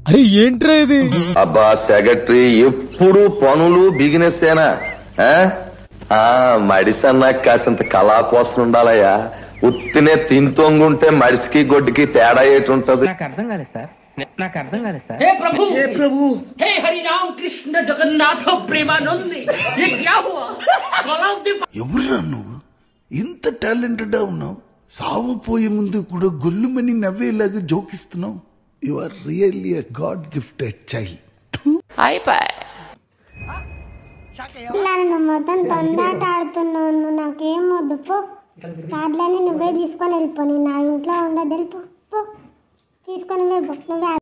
అరే ఏంట్రా ఇది అబ్బా సెక్రటరీ ఎప్పుడు పనులు బిగినెస్ ఏనా ఆ మడిసన్నా కాసింత కళా కోసం ఉండాలయ్యా ఉత్తినే తింతొంగుంటే మడిసికి గొడ్డుకి తేడా ఏటి ఉంటది నాకు అర్థం కాలేదు సార్ నాకు అర్థం కాలేదు సార్ हे प्रभु हे प्रभु हे हरि राम कृष्ण जगन्नाथ प्रेमानंद ये क्या हुआ गलाव दे ఎవరురా నువ్వు ఇంత టాలెంటెడ్ ఉన్నావు సావపోయే ముందు కూడా గొల్లుమని నవ్వేలాగా జోకిస్తున్నావు you are really a god gifted child నన్ను మొత్తం తొందాట ఆడుతున్నావు నువ్వు నాకేం వద్దు పో కార్డులన్నీ నువ్వే తీసుకొని వెళ్ళిపో నేను నా ఇంట్లో ఉండదు వెళ్ళిపో పో తీసుకొని వెళ్ళిపో నువ్వే